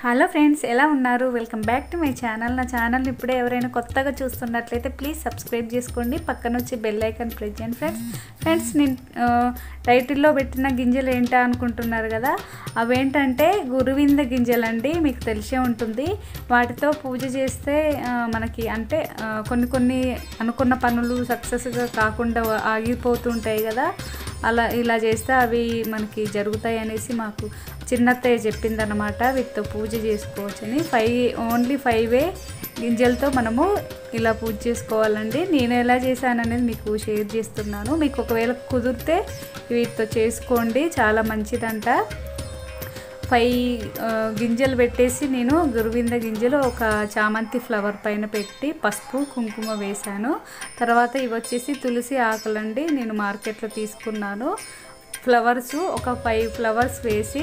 hello friends ఎలా ఉన్నారు welcome back to my channel నా ఛానల్ ఇప్పుడే ఎవరైనా కొత్తగా చూస్తున్నట్లయితే ప్లీజ్ సబ్స్క్రైబ్ చేసుకోండి పక్కన వచ్చి బెల్ ఐకాన్ ప్రెస్ చేయండి ఫ్రెండ్స్ ఫ్రెండ్స్ నేను ఆ, టైటిల్లో పెట్టిన గింజలు ఏంటా అనుకుంటున్నారు కదా అవేంటంటే గురువింద గింజలండి మీకు తెలిసే ఉంటుంది వాటితో పూజ చేస్తే ఆ, మనకి అంటే ఆ, కొన్ని కొన్ని అనుకున్న పనులు సక్సెస్గా కాకుండా ఆగిపోతుంటాయి కదా అలా ఇలా చేస్తే అవి మనకి జరుగుతాయి అనేసి మాకు చిన్నత్తయ్య చెప్పిందనమాట వీటితో పూజ చేసుకోవచ్చని ఫైవ్ ఓన్లీ ఫైవే గింజలతో మనము ఇలా పూజ చేసుకోవాలండి నేను ఎలా చేశాను అనేది మీకు షేర్ చేస్తున్నాను మీకు ఒకవేళ కుదిరితే వీటితో చేసుకోండి చాలా మంచిదంట ఫైవ్ ఆ, గింజలు పెట్టేసి నేను గురువింద గింజలు ఒక చామంతి ఫ్లవర్ పైన పెట్టి పసుపు కుంకుమ వేశాను తర్వాత ఇవి వచ్చేసి తులసి ఆకులండి నేను మార్కెట్లో తీసుకున్నాను ఫ్లవర్స్ ఒక ఫైవ్ ఫ్లవర్స్ వేసి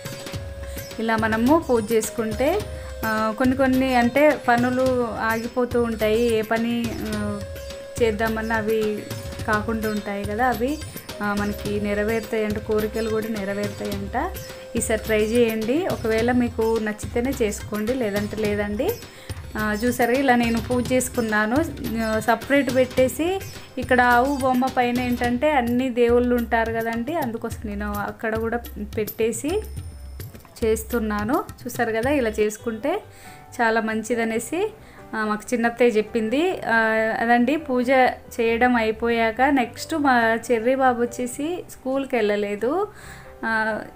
ఇలా మనము పూజ చేసుకుంటే ఆ, కొన్ని కొన్ని అంటే పనులు ఆగిపోతూ ఉంటాయి ఏ పని ఆ, చేద్దామన్నా అవి కాకుండా ఉంటాయి కదా అవి ఆ, మనకి నెరవేరుతాయి అంట కోరికలు కూడా నెరవేరుతాయంట ఈసారి ట్రై చేయండి ఒకవేళ మీకు నచ్చితేనే చేసుకోండి లేదంటే లేదండి ఆ, చూసారా ఇలా నేను పూజ చేసుకున్నాను సపరేట్ పెట్టేసి ఇక్కడ ఆవు బొమ్మ పైన ఏంటంటే అన్ని దేవుళ్ళు ఉంటారు కదండి అందుకోసం నేను అక్కడ కూడా పెట్టేసి చేస్తున్నాను చూసారు కదా ఇలా చేసుకుంటే చాలా మంచిదనేసి ఆ, మాకు చిన్నత్తయ్య చెప్పింది ఆ, అదండి పూజ చేయడం అయిపోయాక నెక్స్ట్ మా చెర్రీ బాబు వచ్చేసి స్కూల్కి వెళ్ళలేదు ఆ,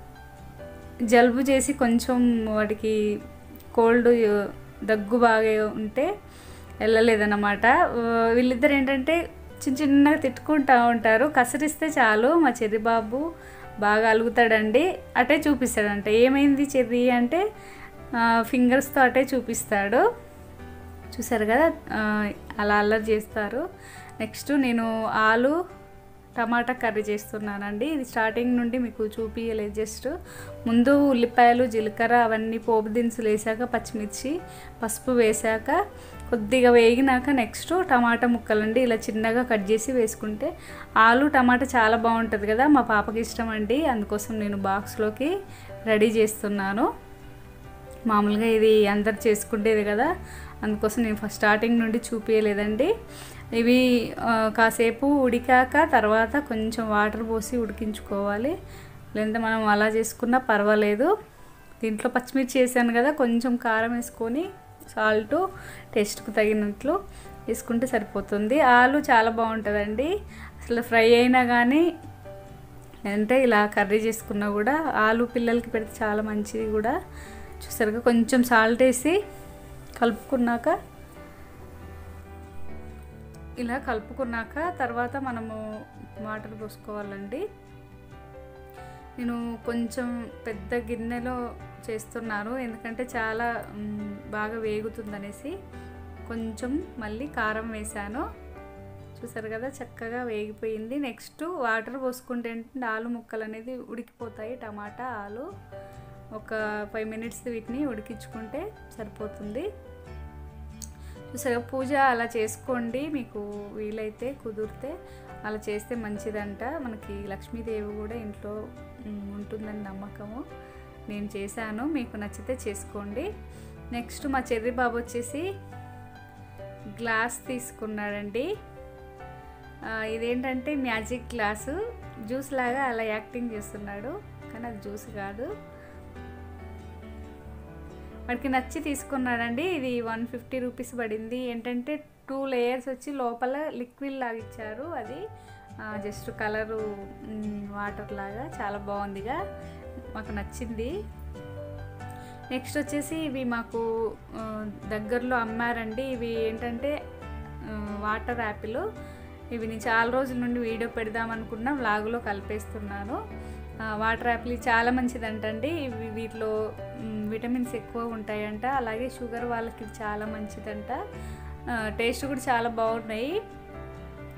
జలుబు చేసి కొంచెం వాడికి కోల్డ్ దగ్గు బాగా ఉంటే వెళ్ళలేదన్నమాట ఆ, వీళ్ళిద్దరు ఏంటంటే చిన్న చిన్నగా తిట్టుకుంటూ ఉంటారు కసరిస్తే చాలు మా చెర్రి బాబు బాగా అలుగుతాడండి అటే చూపిస్తాడంట ఏమైంది చెర్రి అంటే ఫింగర్స్తో అటే చూపిస్తాడు చూసారు కదా ఆ, అలా అల్లరి చేస్తారు నెక్స్ట్ నేను ఆలు టమాటా కర్రీ చేస్తున్నానండి ఇది స్టార్టింగ్ నుండి మీకు చూపించలేదు జస్ట్ ముందు ఉల్లిపాయలు జీలకర్ర అవన్నీ పోపు దినుసులు వేసాక పచ్చిమిర్చి పసుపు వేసాక కొద్దిగా వేగినాక నెక్స్ట్ టమాటా ముక్కలండి ఇలా చిన్నగా కట్ చేసి వేసుకుంటే ఆలు టమాటా చాలా బాగుంటుంది కదా మా పాపకి ఇష్టం అండి అందుకోసం నేను బాక్స్లోకి రెడీ చేస్తున్నాను మామూలుగా ఇది అందరు చేసుకుంటేది కదా అందుకోసం నేను ఫస్ట్ స్టార్టింగ్ నుండి చూపించలేదండి ఇవి ఆ, కాసేపు ఉడికాక తర్వాత కొంచెం వాటర్ పోసి ఉడికించుకోవాలి లేదంటే మనం అలా చేసుకున్నా పర్వాలేదు దీంట్లో పచ్చిమిర్చి వేసాను కదా కొంచెం కారం వేసుకొని సాల్ట్ టేస్ట్కు తగినట్లు వేసుకుంటే సరిపోతుంది ఆలు చాలా బాగుంటుందండి అసలు ఫ్రై అయినా కానీ అంటే ఇలా కర్రీ చేసుకున్నా కూడా ఆలు పిల్లలకి పెడితే చాలా మంచిది కూడా చూసారుగా కొంచెం సాల్ట్ వేసి కలుపుకున్నాక ఇలా కలుపుకున్నాక తర్వాత మనము వాటర్ పోసుకోవాలండి నేను కొంచెం పెద్ద గిన్నెలో చేస్తున్నాను ఎందుకంటే చాలా మ్, బాగా వేగుతుందనేసి కొంచెం మళ్ళీ కారం వేసాను చూసారు కదా చక్కగా వేగిపోయింది నెక్స్ట్ వాటర్ పోసుకుంటే ఏంటంటే ఆలు ముక్కలు అనేది ఉడికిపోతాయి టమాటా ఆలు ఒక ఫైవ్ మినిట్స్ వీటిని ఉడికించుకుంటే సరిపోతుంది చూసారా పూజ అలా చేసుకోండి మీకు వీలైతే కుదిరితే అలా చేస్తే మంచిదంట మనకి లక్ష్మీదేవి కూడా ఇంట్లో ఉమ్, ఉంటుందని నమ్మకము నేను చేశాను మీకు నచ్చితే చేసుకోండి నెక్స్ట్ మా చెర్రి బాబు వచ్చేసి గ్లాస్ తీసుకున్నాడండి ఆ, ఇదేంటంటే మ్యాజిక్ గ్లాసు జ్యూస్ లాగా అలా యాక్టింగ్ చేస్తున్నాడు కానీ అది జ్యూస్ కాదు వాడికి నచ్చి తీసుకున్నాడండి ఇది వన్ ఫిఫ్టీ రూపీస్ పడింది ఏంటంటే టూ లేయర్స్ వచ్చి లోపల లిక్విడ్ లాగా ఇచ్చారు అది జస్ట్ కలరు వాటర్ లాగా చాలా బాగుందిగా మాకు నచ్చింది నెక్స్ట్ వచ్చేసి ఇవి మాకు ఆ, దగ్గరలో అమ్మారండి ఇవి ఏంటంటే ఆ, వాటర్ యాపిల్ ఇవి నేను చాలా రోజుల నుండి వీడియో పెడదాం అనుకున్నా వ్లాగులో కలిపేస్తున్నాను ఆ, వాటర్ యాపిల్ చాలా మంచిదంటండి ఇవి వీటిలో మ్, విటమిన్స్ ఎక్కువ ఉంటాయంట అలాగే షుగర్ వాళ్ళకి ఇది చాలా మంచిదంట ఆ, టేస్ట్ కూడా చాలా బాగున్నాయి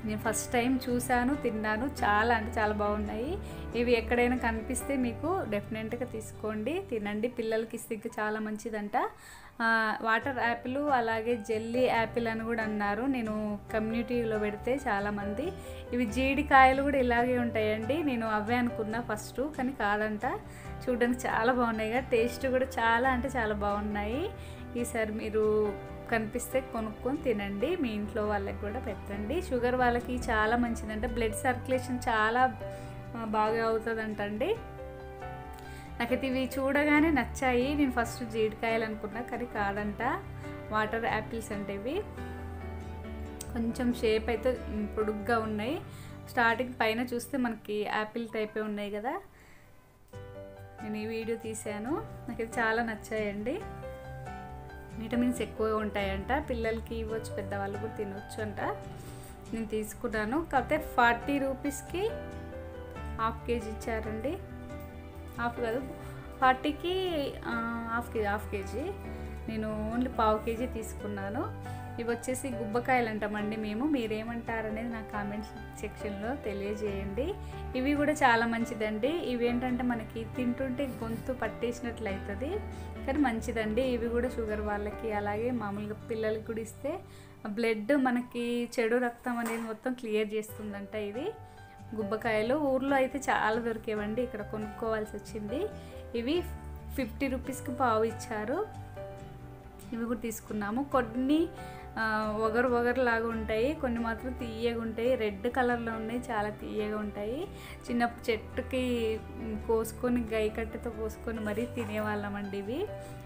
నేను ఫస్ట్ టైం చూశాను తిన్నాను చాలా అంటే చాలా బాగున్నాయి ఇవి ఎక్కడైనా కనిపిస్తే మీకు డెఫినెట్గా తీసుకోండి తినండి పిల్లలకి ఇస్తే ఇంకా చాలా మంచిదంట ఆ, వాటర్ యాపిల్ అలాగే జెల్లీ యాపిల్ అని కూడా అన్నారు నేను కమ్యూనిటీలో పెడితే చాలామంది ఇవి జీడికాయలు కూడా ఇలాగే ఉంటాయండి నేను అవే అనుకున్నా ఫస్ట్ కానీ కాదంట చూడడానికి చాలా బాగున్నాయి కదా టేస్ట్ కూడా చాలా అంటే చాలా బాగున్నాయి ఈసారి మీరు కనిపిస్తే కొనుక్కొని తినండి మీ ఇంట్లో వాళ్ళకి కూడా పెట్టండి షుగర్ వాళ్ళకి చాలా మంచిదంట బ్లడ్ సర్క్యులేషన్ చాలా ఆ, బాగా అవుతుందంటండి నాకైతే ఇవి చూడగానే నచ్చాయి నేను ఫస్ట్ జీడికాయలు అనుకున్నా కానీ కాదంట వాటర్ యాపిల్స్ అంటే ఇవి కొంచెం షేప్ అయితే మ్, పొడుగ్గా ఉన్నాయి స్టార్టింగ్ పైన చూస్తే మనకి యాపిల్ టైపే ఉన్నాయి కదా నేను ఈ వీడియో తీసాను నాకు ఇది చాలా నచ్చాయండి విటమిన్స్ ఎక్కువగా ఉంటాయంట పిల్లలకి ఇవ్వచ్చు పెద్దవాళ్ళు కూడా తినొచ్చు అంట నేను తీసుకున్నాను కాకపోతే ఫార్టీ రూపీస్కి హాఫ్ కేజీ ఇచ్చారండి హాఫ్ కాదు ఫార్టీకి హాఫ్ కేజీ హాఫ్ కేజీ నేను ఓన్లీ పావు కేజీ తీసుకున్నాను ఇవి వచ్చేసి గుబ్బకాయలు అంటామండి మేము మీరేమంటారనేది నా కామెంట్ సెక్షన్లో తెలియజేయండి ఇవి కూడా చాలా మంచిదండి ఇవి ఏంటంటే మనకి తింటుంటే గొంతు పట్టేసినట్లు అవుతుంది కానీ మంచిదండి ఇవి కూడా షుగర్ వాళ్ళకి అలాగే మామూలుగా పిల్లలకి కూడా ఇస్తే బ్లడ్ మనకి చెడు రక్తం అనేది మొత్తం క్లియర్ చేస్తుందంట ఇది గుబ్బకాయలు ఊర్లో అయితే చాలా దొరికేవండి ఇక్కడ కొనుక్కోవాల్సి వచ్చింది ఇవి ఫిఫ్టీ రూపీస్కి పావు ఇచ్చారు ఇవి కూడా తీసుకున్నాము కొన్ని ఆ, ఒగరు ఒగరు లాగా ఉంటాయి కొన్ని మాత్రం తీయగా ఉంటాయి రెడ్ కలర్లో ఉన్నాయి చాలా తీయగా ఉంటాయి చిన్నప్పుడు చెట్టుకి మ్, కోసుకొని గై కట్టెతో కోసుకొని మరీ తినేవాళ్ళమండి ఇవి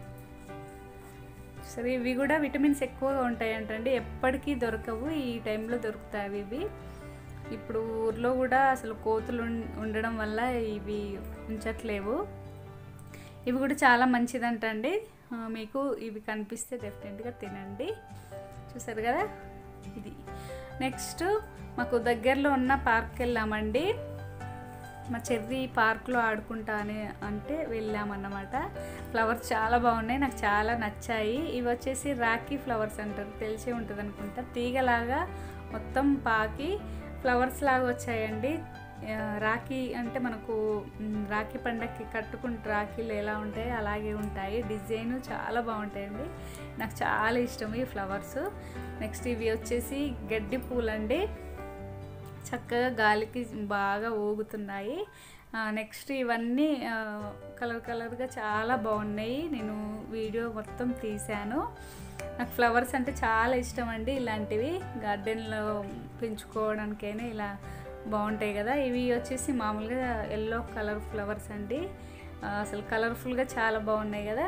సరే ఇవి కూడా విటమిన్స్ ఎక్కువగా ఉంటాయి అంటండి ఎప్పటికీ దొరకవు ఈ టైంలో దొరుకుతాయి ఇవి ఇప్పుడు ఊర్లో కూడా అసలు కోతులు ఉం- ఉండడం వల్ల ఇవి ఉంచట్లేవు ఇవి కూడా చాలా మంచిదంటండి ఆ, మీకు ఇవి కనిపిస్తే డెఫినెట్గా తినండి చూసారు కదా ఇది నెక్స్ట్ మాకు దగ్గరలో ఉన్న పార్క్కి వెళ్ళామండి మా చెర్రీ పార్క్లో ఆడుకుంటా అని అంటే వెళ్ళామన్నమాట ఫ్లవర్స్ చాలా బాగున్నాయి నాకు చాలా నచ్చాయి ఇవి వచ్చేసి రాఖీ ఫ్లవర్స్ అంటారు తెలిసే ఉంటుంది అనుకుంటా తీగలాగా మొత్తం పాకి ఫ్లవర్స్ లాగా వచ్చాయండి ఆ, రాఖీ అంటే మనకు మ్, రాఖీ పండగకి కట్టుకుంటే రాఖీలు ఎలా ఉంటాయి అలాగే ఉంటాయి డిజైన్ చాలా బాగుంటాయండి నాకు చాలా ఇష్టం ఈ ఫ్లవర్స్ నెక్స్ట్ ఇవి వచ్చేసి గడ్డి పూలండి చక్కగా గాలికి బాగా ఊగుతున్నాయి నెక్స్ట్ ఇవన్నీ కలర్ కలర్గా చాలా బాగున్నాయి నేను వీడియో మొత్తం తీశాను నాకు ఫ్లవర్స్ అంటే చాలా ఇష్టం అండి ఇలాంటివి గార్డెన్లో పెంచుకోవడానికైనా ఇలా బాగుంటాయి కదా ఇవి వచ్చేసి మామూలుగా ఎల్లో కలర్ ఫ్లవర్స్ అండి ఆ, అసలు కలర్ఫుల్గా చాలా బాగున్నాయి కదా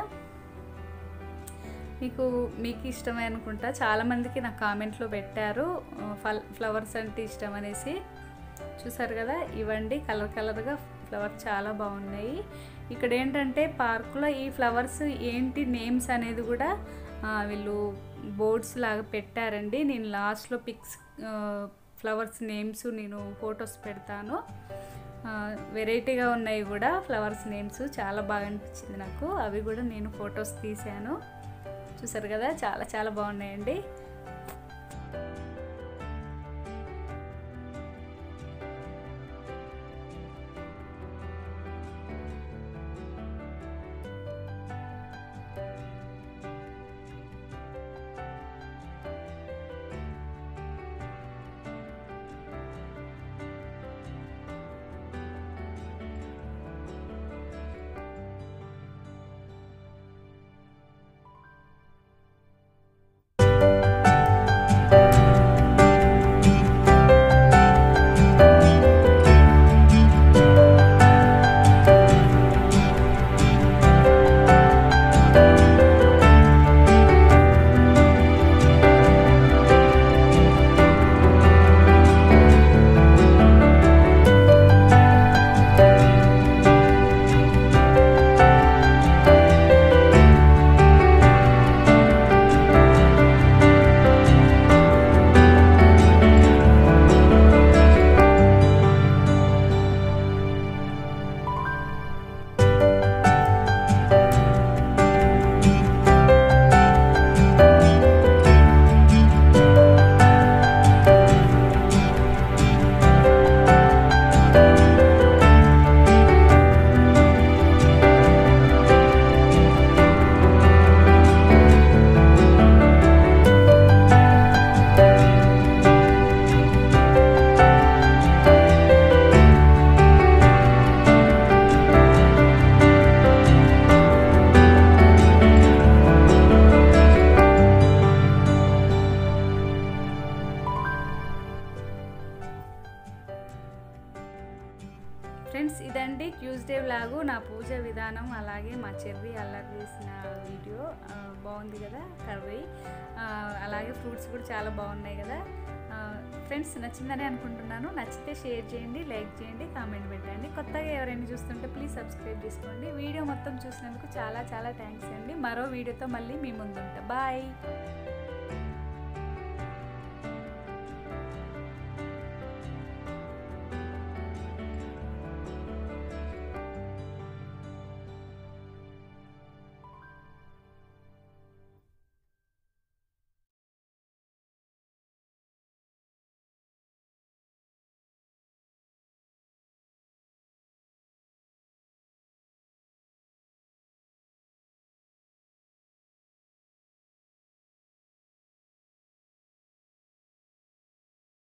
మీకు మీకు ఇష్టమే అనుకుంటా చాలామందికి నా కామెంట్లో పెట్టారు ఆ, ఫల్ ఫ్లవర్స్ అంటే ఇష్టం అనేసి చూసారు కదా ఇవండి కలర్ కలర్గా ఫ్లవర్స్ చాలా బాగున్నాయి ఇక్కడ ఏంటంటే పార్కులో ఈ ఫ్లవర్స్ ఏంటి నేమ్స్ అనేది కూడా ఆ, వీళ్ళు బోర్డ్స్ లాగా పెట్టారండి నేను లాస్ట్లో పిక్స్ ఫ్లవర్స్ నేమ్స్ నేను ఫొటోస్ పెడతాను వెరైటీగా ఉన్నాయి కూడా ఫ్లవర్స్ నేమ్స్ చాలా బాగా అనిపించింది నాకు అవి కూడా నేను ఫొటోస్ తీశాను చూసారు కదా చాలా చాలా బాగున్నాయండి ట్యూస్డే వ్లాగు నా పూజ విధానం అలాగే మా చెర్రీ అల్లరి చేసిన వీడియో ఆ, బాగుంది కదా కర్రీ ఆ, అలాగే ఫ్రూట్స్ కూడా చాలా బాగున్నాయి కదా ఆ, ఫ్రెండ్స్ నచ్చిందని అనుకుంటున్నాను నచ్చితే షేర్ చేయండి లైక్ చేయండి కామెంట్ పెట్టండి కొత్తగా ఎవరైనా చూస్తుంటే ప్లీజ్ సబ్స్క్రైబ్ చేసుకోండి వీడియో మొత్తం చూసినందుకు చాలా చాలా థ్యాంక్స్ అండి మరో వీడియోతో మళ్ళీ మీ ముందుంటా బాయ్